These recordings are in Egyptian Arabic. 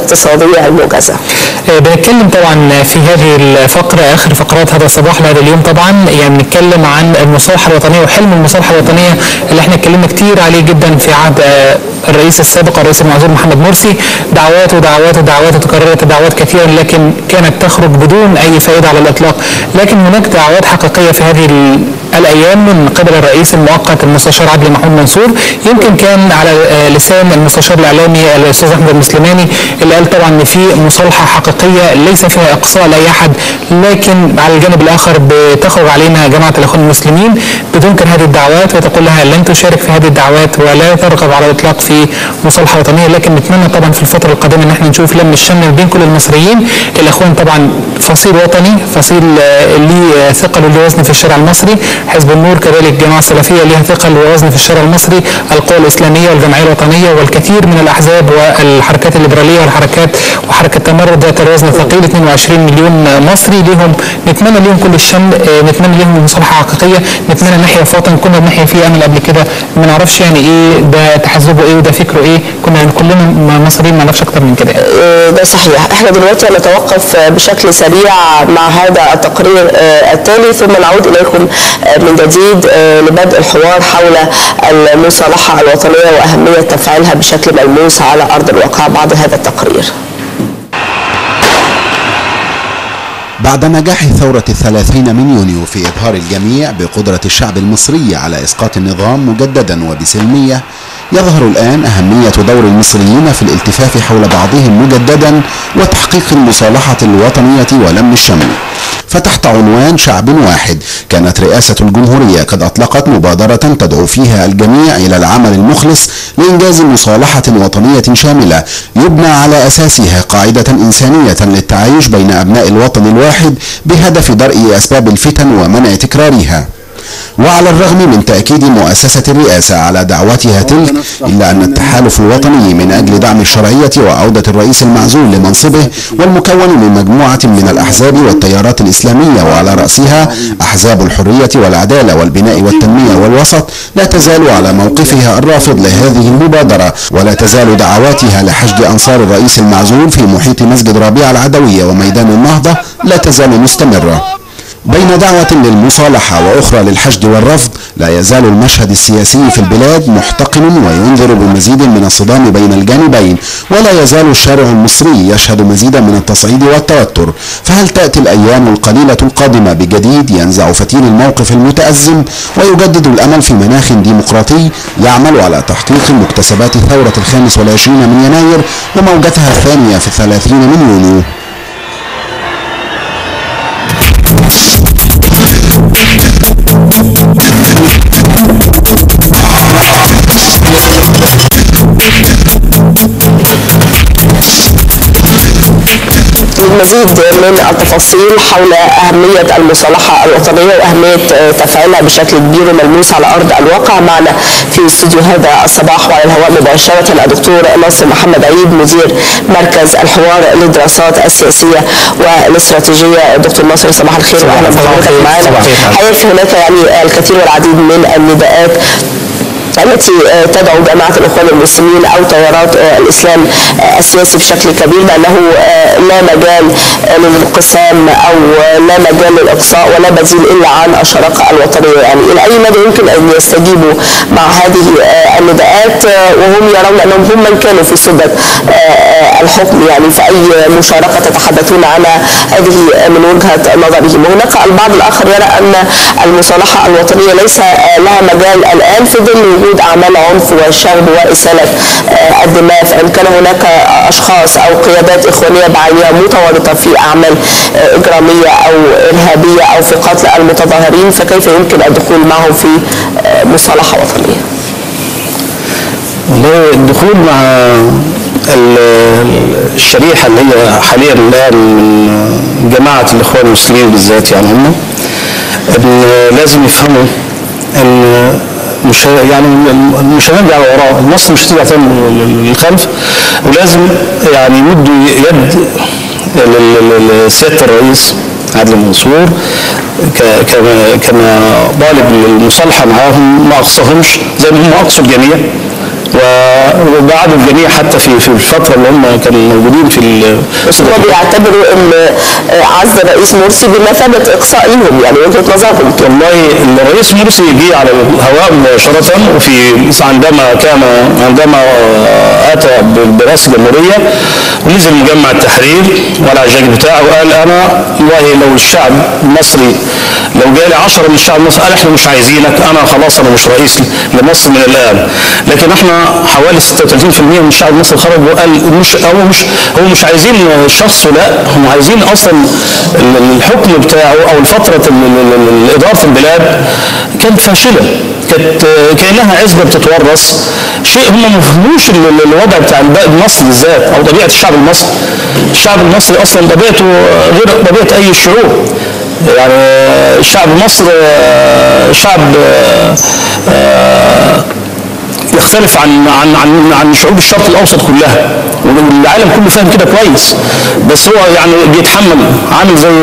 الاقتصادية الموجزة آه، بنتكلم طبعا في هذه الفقرة آخر فقرات هذا الصباح لهذا اليوم طبعا يعني بنتكلم عن المصالحة الوطنية وحلم المصالحة الوطنية اللي احنا اتكلمنا كتير عليه جدا في عهد آه، الرئيس السابق الرئيس المعزول محمد مرسي دعوات ودعوات ودعوات وتكررت دعوات كثيرا لكن كانت تخرج بدون أي فائدة على الإطلاق لكن هناك دعوات حقيقية في هذه ال- الأيام من قبل الرئيس المؤقت المستشار عدلي محمود منصور يمكن كان على آه، لسان المستشار الإعلامي الأستاذ أحمد المسلماني اللي قال طبعا إن في مصالحة حقيقية ليس فيها إقصاء لأي أحد لكن على الجانب الآخر بتخرج علينا جماعة الإخوان المسلمين بتنكر هذه الدعوات وتقول لها لن تشارك في هذه الدعوات ولا ترغب على الإطلاق في مصالحة وطنية لكن نتمنى طبعا في الفترة القادمة إن احنا نشوف لم الشمل بين كل المصريين الإخوان طبعا فصيل وطني فصيل آه، ليه ثقل وليه وزن في الشارع المصري حزب النور كذلك الجماعة السلفية ليها ثقل ووزن في الشارع المصري القوى الإسلامية والجمعية الوطنية والكثير من الأحزاب والحركات الليبرالية والحركات وحركة تمرد ذات الوزن الثقيل 22 مليون مصري ليهم نتمنى ليهم كل الشمل آه، نتمنى ليهم مصالحة حقيقية نتمنى نحيا في وطن كنا بنحيا فيه أمل قبل كده ما نعرفش يعني إيه ده تحزبه إيه وده فكره إيه كنا كلنا م- مصريين ما نعرفش أكتر من كده يعني. آه، ده صحيح احنا دلوقتي نتوقف آه، بشكل سريع مع هذا التقرير آه، التالي ثم نعود اليكم آه، من جديد آه، لبدء الحوار حول المصالحة الوطنية وأهمية تفعيلها بشكل ملموس على أرض الواقع بعد هذا التقرير بعد نجاح ثورة الثلاثين من يونيو في إظهار الجميع بقدرة الشعب المصري على إسقاط النظام مجددا وبسلمية يظهر الآن أهمية دور المصريين في الالتفاف حول بعضهم مجددا وتحقيق المصالحة الوطنية ولم الشمل فتحت عنوان شعب واحد كانت رئاسة الجمهورية قد أطلقت مبادرة تدعو فيها الجميع إلى العمل المخلص لإنجاز مصالحة وطنية شاملة يبنى على أساسها قاعدة إنسانية للتعايش بين أبناء الوطن الواحد بهدف درء أسباب الفتن ومنع تكرارها وعلى الرغم من تأكيد مؤسسة الرئاسة على دعوتها تلك إلا أن التحالف الوطني من أجل دعم الشرعية وعودة الرئيس المعزول لمنصبه والمكون من مجموعة من الأحزاب والتيارات الإسلامية وعلى رأسها أحزاب الحرية والعدالة والبناء والتنمية والوسط لا تزال على موقفها الرافض لهذه المبادرة ولا تزال دعواتها لحشد أنصار الرئيس المعزول في محيط مسجد ربيع العدوية وميدان النهضة لا تزال مستمرة بين دعوة للمصالحة وأخرى للحشد والرفض لا يزال المشهد السياسي في البلاد محتقن وينذر بمزيد من الصدام بين الجانبين ولا يزال الشارع المصري يشهد مزيدا من التصعيد والتوتر فهل تأتي الأيام القليلة القادمة بجديد ينزع فتيل الموقف المتأزم ويجدد الأمل في مناخ ديمقراطي يعمل على تحقيق مكتسبات ثورة الخامس والعشرين من يناير وموجتها الثانية في الثلاثين من يونيو للمزيد من التفاصيل حول أهمية المصالحة الوطنية وأهمية آه، تفعيلها بشكل كبير وملموس على أرض الواقع معنا في استوديو هذا الصباح وعلى الهواء مباشرة الدكتور ناصر محمد عيد مدير مركز الحوار للدراسات السياسية والاستراتيجية دكتور ناصر صباح الخير وأهلا بحضرتك معنا صباح الخير. حقيقة في هناك يعني الكثير والعديد من النداءات التي آه، تدعو جماعة الإخوان المسلمين أو تيارات آه، الإسلام آه، السياسي بشكل كبير بأنه آه، لا مجال آه، للانقسام أو آه، لا مجال للإقصاء ولا بديل إلا عن الشراكة الوطنية يعني إلى أي مدى يمكن أن يستجيبوا مع هذه آه، النداءات آه، وهم يرون أنهم هم من كانوا في سدة آه، آه، الحكم يعني في أي مشاركة تتحدثون عنها هذه من وجهة نظرهم وهناك البعض الآخر يرى أن المصالحة الوطنية ليس آه، لها مجال الآن في ظل وجود أعمال عنف وشغب وإسالة آه، الدماء فإن كان هناك أشخاص أو قيادات إخوانية بعينها متورطة في أعمال آه، إجرامية أو إرهابية أو في قتل المتظاهرين فكيف يمكن الدخول معهم في آه، مصالحة وطنية؟ والله الدخول مع ال- الشريحة اللي هي حاليا الآن من جماعة الإخوان المسلمين بالذات يعني هم إن لازم يفهموا إن مش ه- يعني مش هنرجع لورا مصر مش هترجع تاني للخلف ولازم يعني يمدوا يد لل- لل- لسيادة الرئيس عادل منصور ك- كما كما طالب للمصالحة معاهم ما أقصاهمش زي ما هم أقصوا الجميع و- وبعد الجميع حتى في في الفتره اللي هم كانوا موجودين في ال- بس هم بيعتبروا ان آه، عزل الرئيس مرسي بمثابه اقصاء لهم يعني وجهه نظرهم كده والله الرئيس مرسي جه على الهواء مباشرة وفي عندما كان عندما أتى برئاسة الجمهورية ونزل مجمع التحرير وعلى الجاج بتاعه وقال أنا والله لو الشعب المصري لو جالي 10 من الشعب المصري قال احنا مش عايزينك انا خلاص انا مش رئيس لمصر من الان لكن احنا حوالي 36% من الشعب المصري خرج وقال مش هو مش هو مش عايزين شخصه لا هم عايزين اصلا ال- الحكم بتاعه او الفتره ال- ال- ال- اداره البلاد كانت فاشله كانت كانها عزبه بتتورث شيء هم ما فهموش ال- ال- الوضع بتاع الب- مصر بالذات او طبيعه الشعب المصري الشعب المصري اصلا طبيعته غير طبيعه اي شعوب يعني الشعب المصري شعب يختلف عن عن عن عن شعوب الشرق الاوسط كلها والعالم كله فاهم كده كويس بس هو يعني بيتحمل عامل زي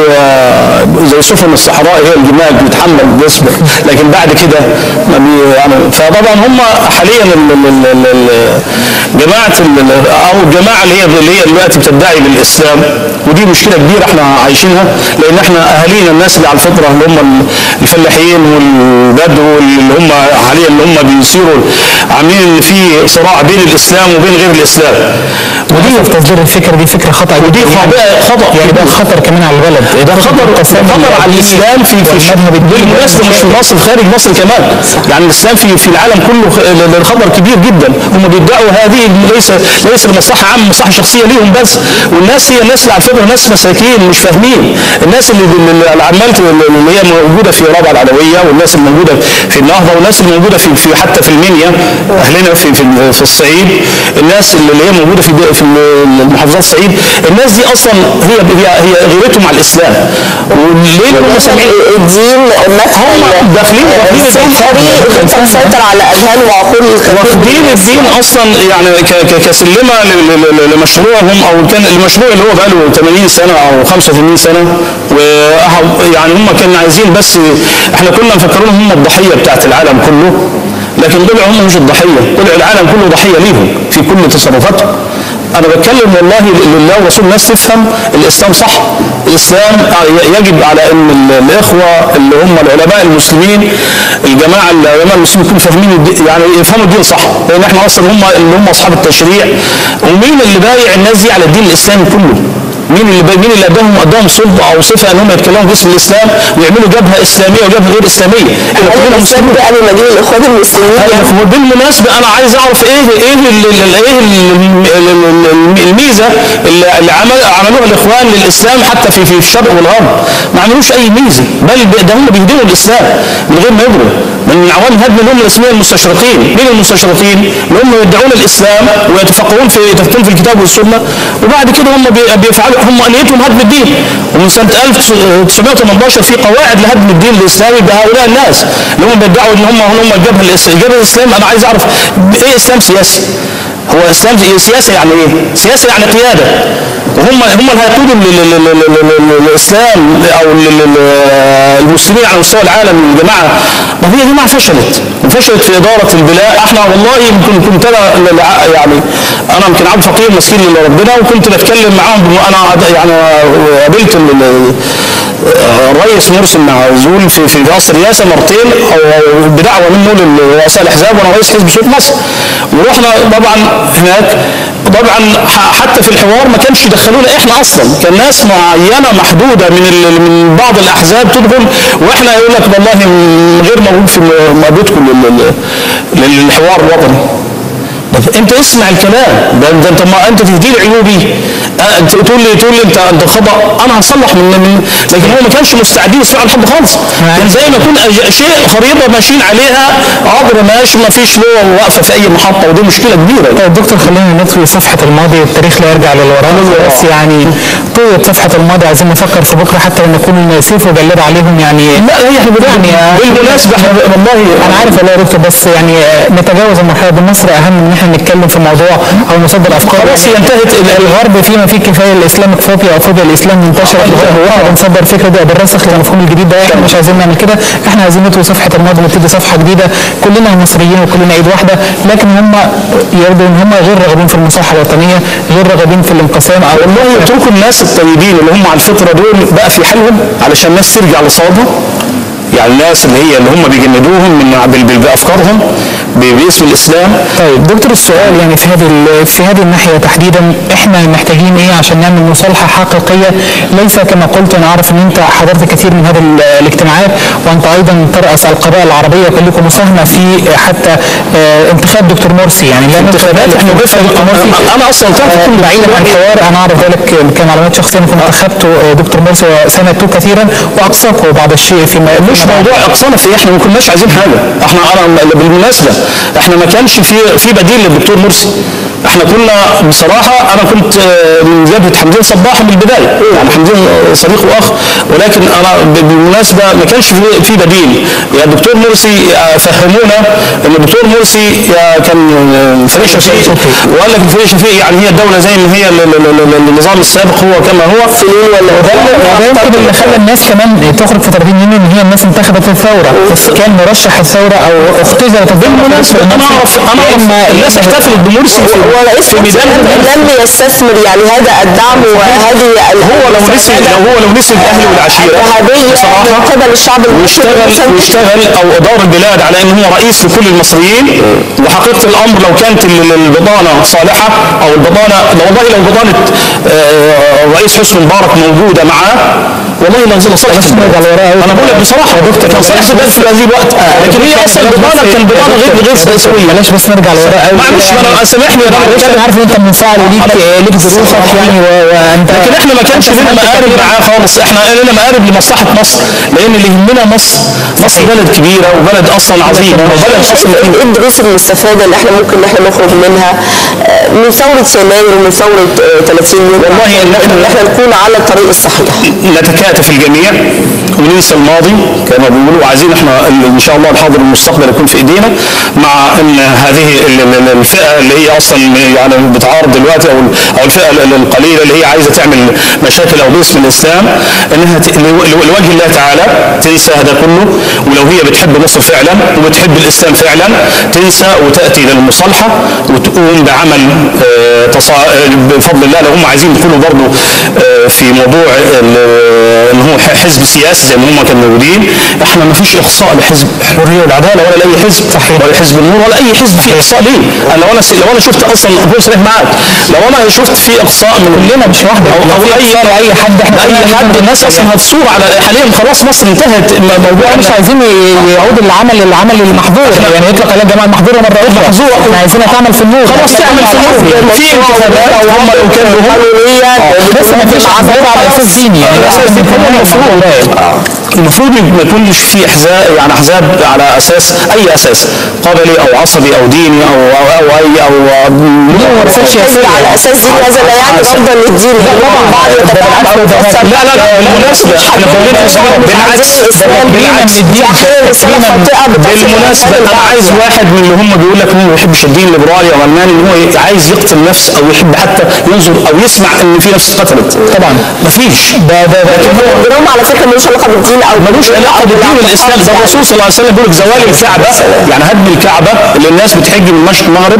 زي سفن الصحراء هي الجمال بيتحمل جسمه لكن بعد كده ما بي يعني فطبعا هم حاليا ال- ال- ال- ال- جماعه ال- ال- او الجماعه اللي هي اللي هي دلوقتي بتدعي بالاسلام ودي مشكله كبيره احنا عايشينها لان احنا اهالينا الناس اللي على الفطره اللي هم الفلاحين والبدو اللي هم حاليا اللي هم بيصيروا عاملين ان في صراع بين الاسلام وبين غير الاسلام ودي ودي في تصدير الفكره دي فكره خطا ودي جداً خطأ خطأ يعني ده خطر كمان على البلد ده خطر خطر على الاسلام في في والمذهب الديني بالمناسبه مش في مصر خارج مصر كمان يعني الاسلام في في العالم كله خ- خطر كبير جدا هم بيدعوا هذه ليس ليس لمصلحه عامه مصلحه شخصيه ليهم بس والناس هي الناس اللي على فكره ناس مساكين مش فاهمين الناس اللي اللي عمالة اللي هي موجوده في رابعه العدويه والناس اللي موجوده في النهضه والناس اللي موجوده في, في حتى في المنيا اهلنا في في, في الصعيد الناس اللي هي موجوده في في المحافظات الصعيد الناس دي اصلا هي هي هي غيرتهم على الاسلام وليه هم سامعين الدين مثلا هم داخلين واخدين الدين فريق مسيطر على اذهان وعقول الكثير واخدين الدين اصلا يعني ك- ك- كسلمه ل- ل- ل- لمشروعهم او كان المشروع اللي هو بقاله 80 سنه او 85 سنه ويعني هم كانوا عايزين بس احنا كنا مفكرين هم الضحيه بتاعت العالم كله لكن طلعوا هم مش الضحيه طلع العالم كله ضحيه ليهم في كل تصرفاتهم انا بتكلم والله لله ورسول الناس تفهم الاسلام صح الاسلام يجب على ان ال- الاخوه اللي هم العلماء المسلمين الجماعه العلماء المسلمين يكونوا فاهمين الدين- يعني يفهموا الدين صح لان احنا اصلا هم اللي هم اصحاب التشريع ومين اللي بايع الناس دي على الدين الاسلامي كله مين اللي مين اللي اداهم اداهم سلطه او صفه ان هم يتكلموا باسم الاسلام ويعملوا جبهه اسلاميه وجبهه غير اسلاميه احنا كلنا الاسلام مسلمين ده قبل ما اجي الاخوان المسلمين أيوة، وبالمناسبة أنا عايز أعرف إيه إيه ال- ال- ال- إيه ال- ال- ال- ال- الميزة اللي اللي عمل عملوها الإخوان للإسلام حتى في في الشرق والغرب ما عملوش أي ميزة بل ب- ده هم بيهدموا الإسلام من غير ما يدروا من عوام هدم الأمة الإسلامية المستشرقين مين المستشرقين؟ اللي هم يدعون الإسلام ويتفقهون في يتفقهون في الكتاب والسنة وبعد كده هم بي- بيفعلوا هم نيتهم هدم الدين ومن سنة 1918 في قواعد لهدم الدين الإسلامي بهؤلاء الناس اللي هم بيدعوا ان هم هم الجبهه الإس- الجبهه الاسلام انا عايز اعرف ايه اسلام سياسي؟ هو اسلام سي- سياسه يعني ايه؟ سياسه يعني قياده وهم هم اللي هيقودوا ال- ال- ال- ال- ال- ال- الاسلام او ال- ال- ال- المسلمين على مستوى العالم الجماعه ما هي جماعه فشلت وفشلت في اداره البلاد احنا والله يمكن كنت انا ل- يعني انا يمكن عبد فقير مسكين لربنا وكنت بتكلم معاهم انا يعني قابلت ال- ال- الرئيس مرسي معزول في في رئاسه الرئاسه مرتين او أو بدعوه منه لرؤساء الاحزاب وانا رئيس حزب شوط مصر ورحنا طبعا هناك طبعا ح- حتى في الحوار ما كانش يدخلونا احنا اصلا كان ناس معينه محدوده من ال- من بعض الاحزاب تدخل واحنا يقول لك والله م- غير موجود في م- مقابلتكم لل- لل- للحوار الوطني طب انت اسمع الكلام ده, ده انت ما انت تهدي لي عيوبي اه انت تقول لي تقول لي انت انت خطا انا هصلح من, من لكن هو ما كانش مستعدين يسمعوا لحد خالص كان زي ما يكون أج- شيء خريطه ماشيين عليها عبر ماشي ما فيش له واقفه في اي محطه ودي مشكله كبيره طيب دكتور خلينا ندخل صفحة الماضي التاريخ لا يرجع للوراء بس يعني طويت صفحه الماضي عايزين نفكر في بكره حتى نكون سيف وجلاد عليهم يعني لا هي احنا يعني بالمناسبه احنا والله انا عارف والله يا دكتور بس يعني نتجاوز المرحله دي مصر اهم من ان احنا نتكلم في موضوع او نصدر افكار خلاص هي انتهت ال- الغرب فيما فيه كفايه الاسلامك فوبيا او فوبيا الاسلام منتشره في الغرب واحنا بنصدر فكره ده بالرسخ للمفهوم الجديد ده احنا مش عايزين نعمل كده احنا عايزين نطوي صفحه الماضي ونبتدي صفحه جديده كلنا مصريين وكلنا ايد واحده لكن هم يبدو ان هم غير راغبين في المصالحه الوطنيه غير راغبين في الانقسام او والله يتركوا الناس الطيبين اللي هم على الفطره دول بقى في حالهم علشان الناس ترجع لصوابها يعني الناس اللي هي اللي هم بيجندوهم من بال- بال- بافكارهم ب- باسم الاسلام طيب دكتور السؤال يعني في هذه ال- في هذه الناحيه تحديدا احنا محتاجين ايه عشان نعمل مصالحه حقيقيه ليس كما قلت انا عارف ان انت حضرت كثير من هذه ال- الاجتماعات وانت ايضا تراس القبائل العربيه وكان لكم مساهمه في حتى آه، انتخاب دكتور مرسي يعني لا ننسى انتخابات ذلك. احنا دكتور مرسي أنا- انا اصلا كنت آه، بعيدا عن الحوار انا اعرف ذلك كمعلومات شخصيه انكم انتخبتوا آه، دكتور مرسي وساندتوه كثيرا واقصاكم بعض الشيء فيما مش موضوع اقصانا فيه احنا ما كناش عايزين حاجه احنا انا بالمناسبه احنا ما كانش في في بديل للدكتور مرسي احنا كنا بصراحه انا كنت آه، من جبهه حمدين صباح من البدايه يعني حمدين آه، صديق واخ ولكن انا ب- بالمناسبه ما كانش في في بديل يا الدكتور مرسي آه، فهمونا ان الدكتور مرسي آه، كان آه، فريق شفيق وقال لك فريق شفيق يعني هي الدوله زي ما هي ال- ال- ال- ال- النظام السابق هو كما هو سنين ولا وده يمكن اللي خلى الناس كمان تخرج في 30 يونيو ان هي الناس انتخبت الثوره كان مرشح الثوره او اختزلت بالمناسبه انا اعرف انا اعرف الناس احتفلت بمرسي في ورئيس في ميدان لم يستثمر يعني هذا الدعم وهذه هو لو نسي لو هو لو نسي الاهل والعشيره الوهابية بصراحه من قبل الشعب المصري واشتغل واشتغل او ادار البلاد على ان هو رئيس لكل المصريين وحقيقه الامر لو كانت ال- ال- البطانه صالحه او البطانه لو والله لو بطانه آه، الرئيس حسني مبارك موجوده معاه والله لنزل صالح انا بقول لك بصراحه يا دكتور كان صالح جدا في هذه الوقت لكن هي اصلا البطانه كان بطانه غير غير سويه بلاش بس نرجع لورا قوي معلش ما انا سامحني انا معلش انا عارف ان انت منفعل وليك ليك ظروفك يعني و- وانت لكن احنا ما كانش لنا مقارب معاه خالص احنا لنا مقارب لمصلحه مصر لان اللي يهمنا مصر مصر بلد كبيره وبلد اصلا عظيمه وبلد اصلا ايه الدروس المستفاده اللي احنا ممكن ان احنا نخرج منها آه، من ثوره يناير ومن ثوره آه، 30 يوم والله إن إحنا- ان احنا نكون على الطريق الصحيح نتكاتف الجميع وننسى الماضي كما بيقولوا وعايزين احنا ال- ان شاء الله الحاضر والمستقبل يكون في ايدينا مع ان هذه ال- ال- ال- الفئه اللي هي اصلا يعني بتعارض دلوقتي او ال- او الفئه ال- ال- القليله اللي هي عايزه تعمل مشاكل او باسم الاسلام انها ت- لو- لو- لوجه الله تعالى تنسى هذا كله ولو هي بتحب مصر فعلا وبتحب الاسلام فعلا تنسى وتاتي للمصالحه وتقوم بعمل آه، تصا- آه، بفضل الله لو هم عايزين يدخلوا برضه آه، في موضوع ال- ان هو ح- حزب سياسي زي ما هم كانوا موجودين احنا ما فيش اقصاء لحزب الحريه والعداله ولا لاي حزب ولا حزب النور ولا اي حزب فيه اقصاء ليه؟ انا لو انا س- لو انا شفت اصلا اكون صريح معاك لو انا شفت في اقصاء من كلنا مش واحده او او اي اي حد احنا اي حد الناس اصلا هتصور على حاليا خلاص مصر انتهت م- موضوع مش عايزين ي- يعود العمل العمل المحظور يعني يطلق على الجماعه المحظوره مره اخرى محظور. احنا عايزينها تعمل في النور خلاص تعمل في النور في انتخابات او هم لو كانوا هم قانونيه بس ما فيش عذاب على اساس ديني يعني الاساس دي هو المفروض المفروض ما يكونش في احزاب يعني احزاب على اساس اي اساس قبلي او عصبي او ديني او او, أو اي او حزب على اساس دين هذا لا يعني رفضا للدين طبعا بعض يتفاعل او يفسر لا لا لا بالمناسبه احنا كلنا بالعكس بالعكس بالمناسبه انا عايز واحد من اللي هم بيقول لك هو ما بيحبش الدين الليبرالي او الماني ان هو عايز يقتل نفس او يحب حتى ينظر او يسمع ان في نفس اتقتلت طبعا مفيش ده ده لكن هو الجرام على فكره ملوش علاقه بالدين او ملوش علاقه بالدين والاسلام ده الرسول صلى الله عليه وسلم بيقول لك زوال الكعبه يعني هدم الكعبه اللي الناس بتحج من مشرق المغرب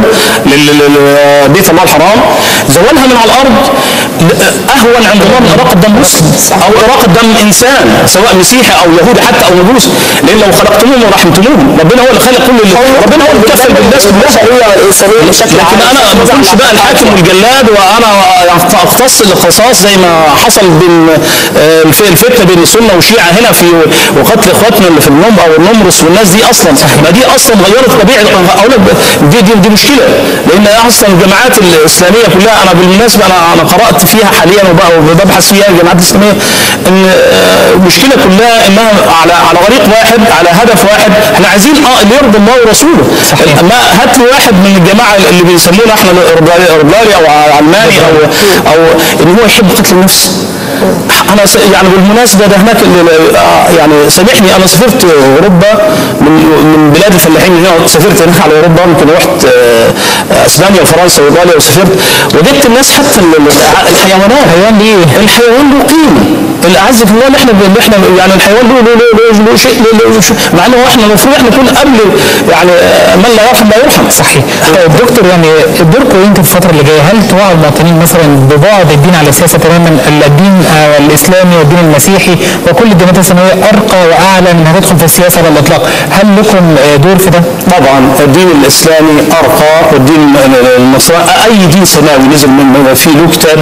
لبيت الله الحرام زوالها من على الارض اهون عند الله من اراقه دم مسلم او اراقه دم انسان سواء مسيحي او يهودي حتى او مجوسي لان لو خلقتموهم ورحمتموهم ربنا هو اللي خلق كل اللي ربنا هو اللي كفل بالناس كلها البشريه والانسانيه بشكل لكن عام انا ما اكونش بقى الحاكم والجلاد وانا اختص القصاص زي ما حصل بين آه، الف- الفتنه بين السنه والشيعه هنا في وقتل اخواتنا اللي في النوم او النمرس والناس دي اصلا ما دي اصلا غيرت طبيعه اقول لك دي دي, دي مشكله لان اصلا الجماعات الاسلاميه كلها انا بالمناسبه انا انا قرات فيها حاليا وبقى وببحث فيها الجامعات الاسلاميه ان آه، المشكله كلها انها على على طريق واحد على هدف واحد احنا عايزين اه اللي يرضي الله ورسوله صحيح. ما هات لي واحد من الجماعه اللي بيسمونا احنا ربلاري او علماني او او ان هو يحب قتل النفس انا س- يعني بالمناسبه ده هناك ال- ال- آه يعني سامحني انا سافرت اوروبا من من بلاد الفلاحين هنا سافرت هناك على اوروبا يمكن رحت آه، آه، اسبانيا وفرنسا وايطاليا وسافرت وجدت الناس حتى ال- ال- الحيوانات الحيوان ليه؟ الحيوان له قيمه الاعز في الله اللي احنا اللي احنا يعني الحيوان له له له له, له شيء له, له شيء مع انه احنا المفروض احنا نكون قبل يعني آه، من لا يرحم لا يرحم صحيح طيب دكتور يعني دوركم انتوا في الفتره اللي جايه هل توعوا المواطنين مثلا ببعد الدين على السياسه تماما الدين آه، الاسلامي والدين المسيحي وكل الديانات الاسلاميه ارقى واعلى من انها تدخل في السياسه على الاطلاق هل لكم آه، دور في ده؟ طبعا الدين الاسلامي ارقى والدين النصراني اي دين سماوي نزل من من فيه له كتاب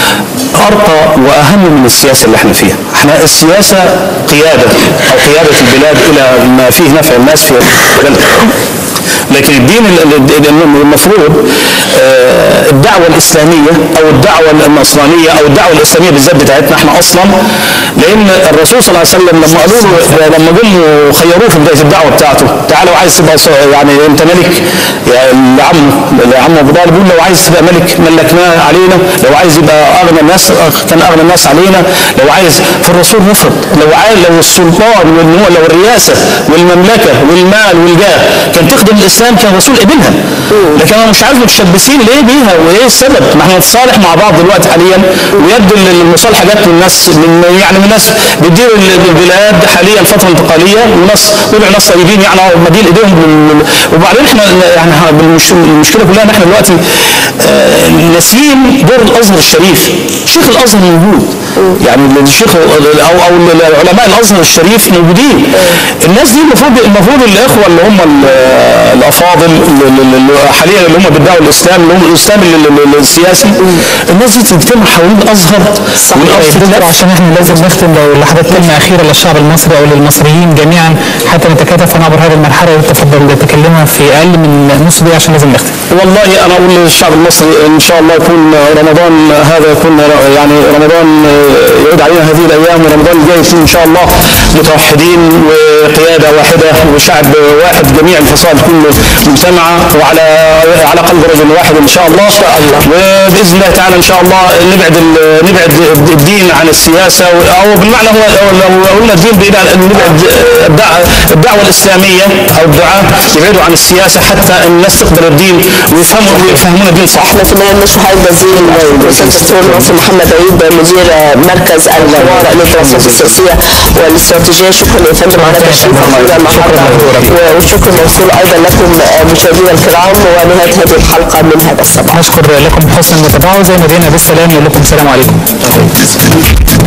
ارقى واهم من السياسه اللي احنا فيها احنا السياسه قياده او قياده البلاد الى ما فيه نفع الناس في البلد لكن الدين ال- ال- ال- المفروض آه، الدعوة الإسلامية أو الدعوة النصرانية أو الدعوة الإسلامية بالذات بتاعتنا احنا أصلا لأن الرسول صلى الله عليه وسلم لما قالوا له لما جم خيروه في بداية الدعوة بتاعته تعالوا عايز تبقى ص- يعني أنت ملك يا لعمه لعمه أبو طالب يقول لو عايز تبقى ملك ملكناه علينا لو عايز يبقى أغنى الناس كان أغنى الناس علينا لو عايز فالرسول رفض لو عايز لو السلطان والنمو لو الرئاسة والمملكة والمال والجاه كان تخدم الإسلام كان الرسول قبلها لكن أنا مش عارف متشبثين ليه بيها وإيه السبب ما احنا نتصالح مع بعض دلوقتي حاليا ويبدو ان المصالحة جت من ناس من يعني من ناس بيديروا البلاد حاليا فترة انتقالية وناس طلعوا ناس طيبين يعني مدين ايديهم بال- وبعدين احنا يعني ها- بالمش- المشكلة كلها ان احنا دلوقتي آه، ناسيين دور الازهر الشريف شيخ الازهر موجود يعني الشيخ او او العلماء الازهر الشريف موجودين الناس دي المفروض المفروض الاخوه اللي هم ال- الافاضل اللي- اللي اللي حاليا اللي هم بيدعوا الاسلام اللي هم الاسلام ال- ال- ال- السياسي الناس دي تجتمع حوالين الازهر طيب والازهر دكتور عشان احنا لازم نختم لو لحضرتك كلمه اخيره للشعب المصري او للمصريين جميعا حتى نتكاتف ونعبر هذه المرحله وتفضل تكلمها في اقل من نص دقيقه عشان لازم نختم. والله انا اقول للشعب المصري ان شاء الله يكون رمضان هذا يكون يعني رمضان يعود علينا هذه الايام ورمضان الجاي يكون ان شاء الله متوحدين وقياده واحده وشعب واحد جميع الفصائل كله مجتمعه وعلى على قلب رجل واحد ان شاء الله ان شاء الله وباذن الله تعالى ان شاء الله نبعد ال- نبعد الدين عن السياسه او بالمعنى هو لو قلنا الدين بإذن نبعد الدع- الدعوه الاسلاميه او الدعاء يبعدوا عن السياسه حتى الناس تقبل الدين ويفهموا ويفهمون الدين صح احنا كمان نشكر حضرتك جزيلا الاستاذ الدكتور ناصر محمد عيد مدير مركز الحوار للدراسات السياسيه والاستراتيجيه شكرا يا فندم على تشريف حضورنا النهارده والشكر موصول ايضا لكم مشاهدينا الكرام ونهايه هذه الحلقه من هذا الصباح نشكر لكم حسن المتابعه وزي ما دينا بالسلام نقول لكم السلام عليكم.